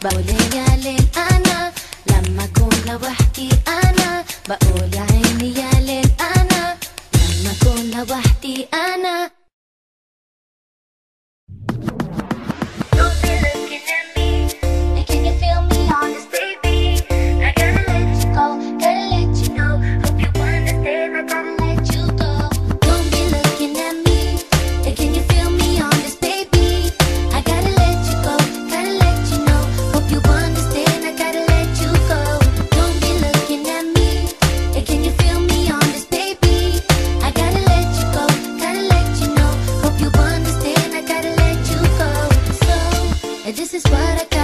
بقول يا ليل انا لما اكون لوحدي انا بقول يا عيني يا ليل انا لما اكون لوحدي انا Don't be looking at me. And can you feel me on this baby? I gotta let you go, gotta let you know. Hope you understand. I gotta let you go. Don't be looking at me. And can you feel me on this baby? I gotta let you go, gotta let you know. Hope you understand. I gotta let you go. Don't be looking at me. And can you feel me on this baby? I gotta let you go, gotta let you know. Hope you understand. I gotta let you go. So, this is what I